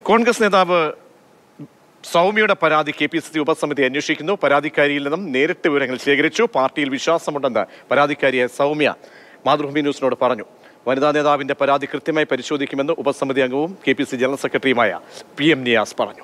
കോൺഗ്രസ് നേതാവ് സൗമ്യയുടെ പരാതി K P C C ഉപസമിതി അന്വേഷിക്കുന്നു പരാതിക്കാരിയിൽ നിന്നും നേരിട്ട് വിവരങ്ങൾ ശേഖരിച്ചു പാർട്ടിയിൽ വിശ്വാസമുണ്ടെന്ന് പരാതിക്കാരിയെ സൗമ്യ മാതൃഭൂമി ന്യൂസിനോട് പറഞ്ഞു വനിതാ നേതാവിന്റെ പരാതി കൃത്യമായി പരിശോധിക്കുമെന്ന് ഉപസമിതി അംഗവും കെ പി സി ജനറൽ സെക്രട്ടറിയുമായ പി എം നിയാസ് പറഞ്ഞു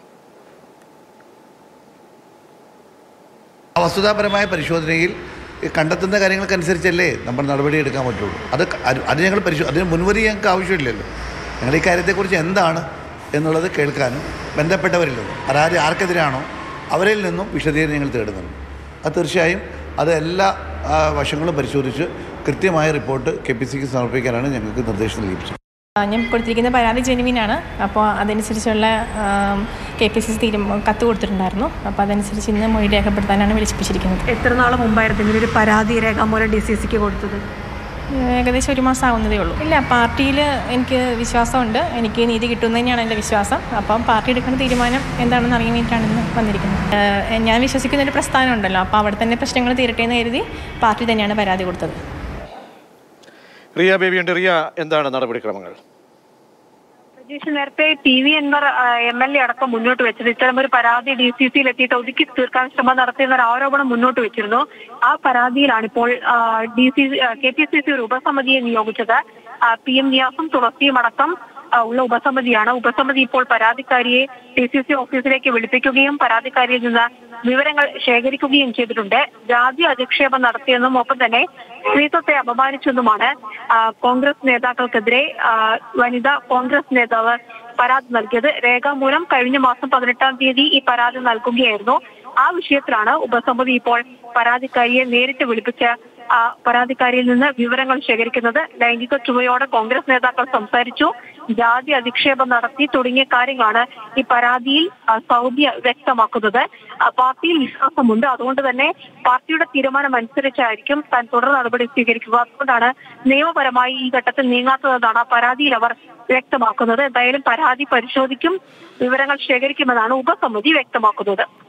ആ വസ്തുതാപരമായ പരിശോധനയിൽ ഈ കണ്ടെത്തുന്ന കാര്യങ്ങൾക്കനുസരിച്ചല്ലേ നമ്മൾ നടപടി എടുക്കാൻ പറ്റുള്ളൂ അത് ക- അത് അത് ഞങ്ങൾ പരിശോ അതിന് മുൻവരി ഞങ്ങൾക്ക് ആവശ്യമില്ലല്ലോ ഞങ്ങൾ ഈ കാര്യത്തെക്കുറിച്ച് എന്താണ് എന്നുള്ളത് കേൾക്കാനും ബന്ധപ്പെട്ടവരിൽ നിന്നും അതായത് ആർക്കെതിരാണോ അവരിൽ നിന്നും വിശദീകരണം ഞങ്ങൾ തേടുന്നുണ്ട് അത് തീർച്ചയായും അത് എല്ലാ ആ, വശങ്ങളും പരിശോധിച്ച് കൃത്യമായ റിപ്പോർട്ട് കെ പി സിക്ക് സമർപ്പിക്കാനാണ് ഞങ്ങൾക്ക് നിർദ്ദേശം ലഭിച്ചത് ആ, ഞാൻ കൊടുത്തിരിക്കുന്ന പരാതി ജെനുവിനാണ് അപ്പോൾ അതനുസരിച്ചുള്ള കെ പി സി സി തീരും കത്ത് കൊടുത്തിട്ടുണ്ടായിരുന്നു അപ്പോൾ അതനുസരിച്ച് ഇന്ന് മൊഴി രേഖപ്പെടുത്താനാണ് വിളിപ്പിച്ചിരിക്കുന്നത് എത്ര നാൾ മുമ്പായിരുന്നു ഇങ്ങനെ ഒരു പരാതി രേഖാമൂലം ഡി സി സിക്ക് കൊടുത്തത് ഏകദേശം ഒരു മാസം ആവുന്നതേ ഉള്ളൂ ഇല്ല പാർട്ടിയിൽ എനിക്ക് വിശ്വാസമുണ്ട് എനിക്ക് നീതി കിട്ടുമെന്ന് തന്നെയാണ് എൻ്റെ വിശ്വാസം അപ്പം പാർട്ടി എടുക്കുന്ന തീരുമാനം എന്താണെന്ന് അറിയാൻ വേണ്ടിയിട്ടാണ് ഇന്ന് വന്നിരിക്കുന്നത് ഏഹ് ഞാൻ വിശ്വസിക്കുന്ന ഒരു പ്രസ്ഥാനം ഉണ്ടല്ലോ അപ്പോൾ അവിടെ തന്നെ പ്രശ്നങ്ങൾ തീരട്ടെ എന്ന് കരുതി പാർട്ടി തന്നെയാണ് പരാതി കൊടുത്തത് റിയ ബേബിയുണ്ട് റിയ എന്താണ് നടപടിക്രമങ്ങൾ പ്രജീഷ് നേരത്തെ T V Anvar M L A അടക്കം മുന്നോട്ട് വെച്ചത് ഇത്തരം ഒരു പരാതി ഡി സി സിയിൽ എത്തിയിട്ട് ഒതുക്കി തീർക്കാൻ ശ്രമം നടത്തിയെന്ന ഒരു ആരോപണം മുന്നോട്ട് വെച്ചിരുന്നു ആ പരാതിയിലാണ് ഇപ്പോൾ D C K P C C ഒരു ഉപസമിതിയെ നിയോഗിച്ചത് ആ, പി എം നിയാസും തുളസിയും അടക്കം ആ, ഉള്ള ഉപസമിതിയാണ് ഉപസമിതി ഇപ്പോൾ പരാതിക്കാരിയെ ഡി സി സി ഓഫീസിലേക്ക് വിളിപ്പിക്കുകയും പരാതിക്കാരിയിൽ നിന്ന് വിവരങ്ങൾ ശേഖരിക്കുകയും ചെയ്തിട്ടുണ്ട് ജാതി അധിക്ഷേപം നടത്തിയെന്നും ഒപ്പം തന്നെ സ്ത്രീത്വത്തെ അപമാനിച്ചെന്നുമാണ് ആ, കോൺഗ്രസ് നേതാക്കൾക്കെതിരെ ആ, വനിതാ കോൺഗ്രസ് നേതാവ് പരാതി നൽകിയത് രേഖാമൂലം കഴിഞ്ഞ മാസം പതിനെട്ടാം തീയതി ഈ പരാതി നൽകുകയായിരുന്നു ആ വിഷയത്തിലാണ് ഉപസമിതി ഇപ്പോൾ പരാതിക്കാരിയെ നേരിട്ട് വിളിപ്പിച്ച് ആ പരാതിക്കാരിയിൽ നിന്ന് വിവരങ്ങൾ ശേഖരിക്കുന്നത് ലൈംഗിക ചുവയോടെ കോൺഗ്രസ് നേതാക്കൾ സംസാരിച്ചു ജാതി അധിക്ഷേപം നടത്തി തുടങ്ങിയ കാര്യങ്ങളാണ് ഈ പരാതിയിൽ ആ, സൗദി വ്യക്തമാക്കുന്നത് ആ, പാർട്ടിയിൽ വിശ്വാസമുണ്ട് അതുകൊണ്ട് തന്നെ പാർട്ടിയുടെ തീരുമാനം അനുസരിച്ചായിരിക്കും താൻ തുടർ നടപടി സ്വീകരിക്കുക അതുകൊണ്ടാണ് നിയമപരമായി ഈ ഘട്ടത്തിൽ നീങ്ങാത്തതെന്നാണ് ആ പരാതിയിൽ അവർ വ്യക്തമാക്കുന്നത് എന്തായാലും പരാതി പരിശോധിക്കും വിവരങ്ങൾ ശേഖരിക്കുമെന്നാണ് ഉപസമിതി വ്യക്തമാക്കുന്നത്